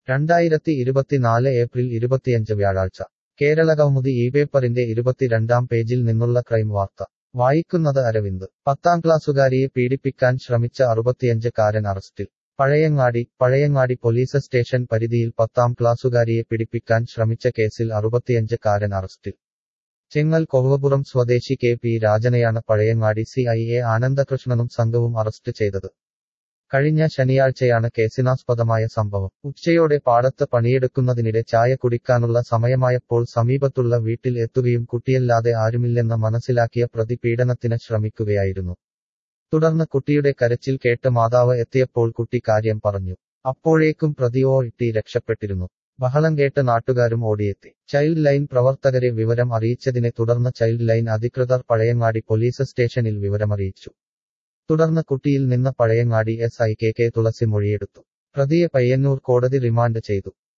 രണ്ടായിരത്തി ഇരുപത്തിനാല് ഏപ്രിൽ ഇരുപത്തിയഞ്ച് വ്യാഴാഴ്ച കേരളകൗമുദി ഈ പേപ്പറിന്റെ ഇരുപത്തിരണ്ടാം പേജിൽ നിന്നുള്ള ക്രൈം വാർത്ത വായിക്കുന്നത് അരവിന്ദ് പത്താം ക്ലാസ്സുകാരിയെ പീഡിപ്പിക്കാൻ ശ്രമിച്ച അറുപത്തിയഞ്ചുകാരൻ അറസ്റ്റിൽ പഴയങ്ങാടി പഴയങ്ങാടി പോലീസ് സ്റ്റേഷൻ പരിധിയിൽ പത്താം ക്ലാസ്സുകാരിയെ പീഡിപ്പിക്കാൻ ശ്രമിച്ച കേസിൽ അറുപത്തിയഞ്ചുകാരൻ അറസ്റ്റിൽ ചെങ്ങൽ കൊവ്വപുറം സ്വദേശി കെ പി രാജനെയാണ് പഴയങ്ങാടി സി ഐ എ ആനന്ദകൃഷ്ണനും സംഘവും അറസ്റ്റ് ചെയ്തത് കഴിഞ്ഞ ശനിയാഴ്ചയാണ് കേസിനാസ്പദമായ സംഭവം ഉച്ചയോടെ പാടത്ത് പണിയെടുക്കുന്നതിനിടെ ചായ കുടിക്കാനുള്ള സമയമായപ്പോൾ സമീപത്തുള്ള വീട്ടിൽ എത്തുകയും കുട്ടിയല്ലാതെ ആരുമില്ലെന്ന് മനസ്സിലാക്കിയ പ്രതി പീഡനത്തിന് ശ്രമിക്കുകയായിരുന്നു തുടർന്ന് കുട്ടിയുടെ കരച്ചിൽ കേട്ട് മാതാവ് എത്തിയപ്പോൾ കുട്ടി കാര്യം പറഞ്ഞു അപ്പോഴേക്കും പ്രതി ഓ ഇട്ടി രക്ഷപ്പെട്ടിരുന്നു ബഹളം കേട്ട് നാട്ടുകാരും ഓടിയെത്തി ചൈൽഡ് ലൈൻ പ്രവർത്തകരെ വിവരം അറിയിച്ചതിനെ തുടർന്ന് ചൈൽഡ് ലൈൻ അധികൃതർ പഴയങ്ങാടി പോലീസ് സ്റ്റേഷനിൽ വിവരമറിയിച്ചു തുടർന്ന് കുട്ടിയിൽ നിന്ന് Pazhayangadi S I K K Thulasi മൊഴിയെടുത്തു പ്രതിയെ പയ്യന്നൂർ കോടതി റിമാൻഡ് ചെയ്തു